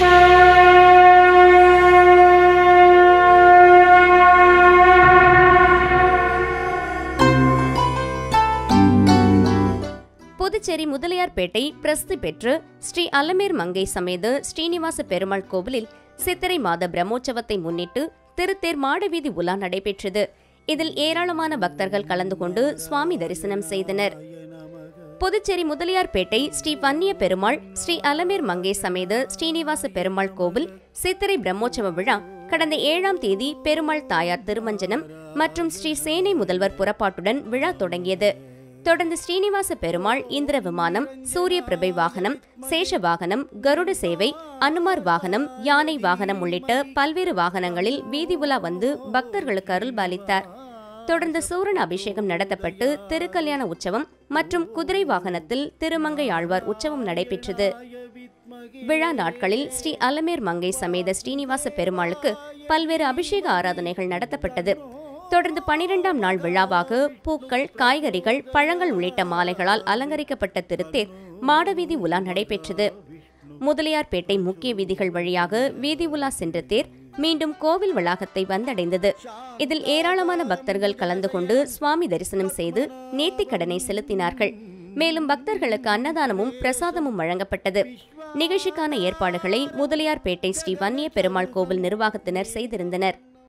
புதுச்சேரி முதலியார்பேட்டை பிரசித்தி பெற்று ஸ்ரீ அலமேர் மங்கை சமேத ஸ்ரீனிவாச பெருமாள் கோவிலில் சித்திரை மாத பிரம்மோற்சவத்தை முன்னிட்டு திருத்தேர் மாடவீதி உலா நடைபெற்றது இதில் ஏராளமான பக்தர்கள் கலந்து கொண்டு சுவாமி தரிசனம் செய்தனர் புதுச்சேரி முதலியார்பேட்டை ஸ்ரீ வன்னிய பெருமாள் ஸ்ரீ அலமேர் மங்கை சமேத ஸ்ரீனிவாச பெருமாள் கோவில் சித்திரை பிரம்மோற்சவ விழா கடந்த ஏழாம் தேதி பெருமாள் தாயார் திருமஞ்சனம் மற்றும் ஸ்ரீ சேனை முதல்வர் புறப்பாட்டுடன் விழா தொடங்கியது தொடர்ந்து ஸ்ரீனிவாச பெருமாள் இந்திர விமானம் சூரிய பிரபை வாகனம் சேஷ வாகனம் கருட சேவை அனுமார் வாகனம் யானை வாகனம் உள்ளிட்ட பல்வேறு வாகனங்களில் வீதி உலா வந்து பக்தர்களுக்கு அருள் பாலித்தார் தொடர்ந்து சூரன் அபிஷேகம் நடத்தப்பட்டு திருக்கல்யாண உற்சவம் மற்றும் குதிரை வாகனத்தில் திருமங்கை ஆழ்வார் உற்சவம் நடைபெற்றது விழா நாட்களில் ஸ்ரீ அலமேர் மங்கை சமேத ஸ்ரீனிவாச பெருமாளுக்கு பல்வேறு அபிஷேக ஆராதனைகள் நடத்தப்பட்டது தொடர்ந்து பனிரெண்டாம் நாள் விழாவாக பூக்கள் காய்கறிகள் பழங்கள் உள்ளிட்ட மாலைகளால் அலங்கரிக்கப்பட்ட திருத்தேர் மாடவீதி உலா நடைபெற்றது முதலியார்பேட்டை முக்கிய வீதிகள் வழியாக வீதி உலா சென்ற தேர் மீண்டும் கோவில் வளாகத்தை வந்தடைந்தது இதில் ஏராளமான பக்தர்கள் கலந்து கொண்டு சுவாமி தரிசனம் செய்து நேர்த்திக் கடனை செலுத்தினார்கள் மேலும் பக்தர்களுக்கு அன்னதானமும் பிரசாதமும் வழங்கப்பட்டது நிகழ்ச்சிக்கான ஏற்பாடுகளை முதலியார்பேட்டை ஸ்ரீ வன்னிய பெருமாள் கோவில் நிர்வாகத்தினர் செய்திருந்தனர்